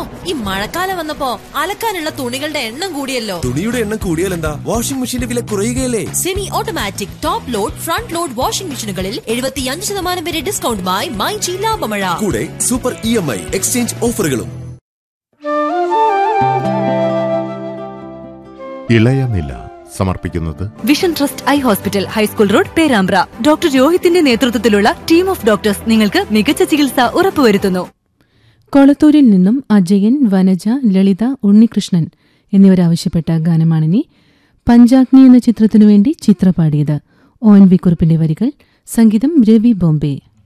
ഈ മഴക്കാലം വന്നപ്പോ അലക്കാനുള്ള തുണികളുടെ എണ്ണം കൂടിയല്ലോ തുണിയുടെ എണ്ണം കൂടിയാൽ എന്താ വാഷിംഗ് മെഷീന്റെ വില കുറയുകയല്ലേ semi automatic top load front load washing മെഷീനുകളിൽ എഴുപത്തിയഞ്ച് ശതമാനം വരെ ഡിസ്കൗണ്ടുമായി മൈജി ലാഭമഴ കൂടെ super E M I exchange ഓഫറുകളും ഇളയനില സമർപ്പിക്കുന്നത് vision trust eye hospital high school road Perambra doctor രോഹിത്തിന്റെ നേതൃത്വത്തിലുള്ള ടീം ഓഫ് ഡോക്ടേഴ്സ് നിങ്ങൾക്ക് മികച്ച ചികിത്സ ഉറപ്പുവരുത്തുന്നു കൊളത്തൂരിൽ നിന്നും അജയൻ വനജ ലളിത ഉണ്ണികൃഷ്ണൻ എന്നിവരാവശ്യപ്പെട്ട ഗാനമാണിനി പഞ്ചാഗ്നി എന്ന ചിത്രത്തിനുവേണ്ടി ചിത്ര പാടിയത് ഒ എൻ വി കുറിപ്പിന്റെ വരികൾ സംഗീതം രവി ബോംബെ